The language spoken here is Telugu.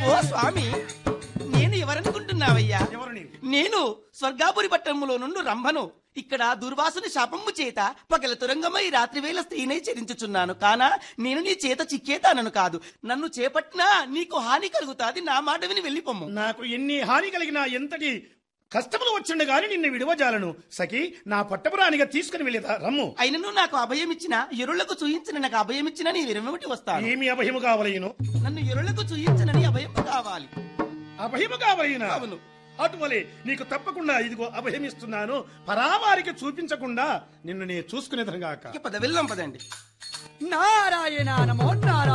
ఓ స్వామి నేను ఎవరనుకుంటున్నావయ్యా ఎవరు నీవు నేను స్వర్గాపురి పట్టణములో నుండి రంభను ఇక్కడ దుర్వాసుని శాపము చేత పగల తురంగమై రాత్రివేళ స్త్రీనై చరించుచున్నాను కానా నేను నీ చేత చిక్కేతానను కాదు నన్ను చేపట్టినా నీకు హాని కలుగుతాది నా మాట విని వెళ్ళిపోమ్ము నాకు ఎన్ని హాని కలిగినా ఎంతటి కష్టములు వచ్చిండు గాని నిన్ను విడవజాలను సఖి నా పట్టపురానిగా తీసుకుని వెళ్ళేదా రమ్ము అయినను నాకు అభయం ఇచ్చిన ఎరుళ్లకు చూయించిన నాకు అభయం ఇచ్చిన నీ విరమటి వస్తాను ఏమి అభయము కావలయను నన్ను ఎరుళ్లకు చూయించనని అభయం కావాలి అభయము కావలయన అవును. అటువలే నీకు తప్పకుండా ఇదిగో అభయమిస్తున్నాను పరావారికి చూపించకుండా నిన్ను నేను చూసుకునేదనగాక ఇక పద వెళ్దాం పదండి నారాయణ నమో నారాయణ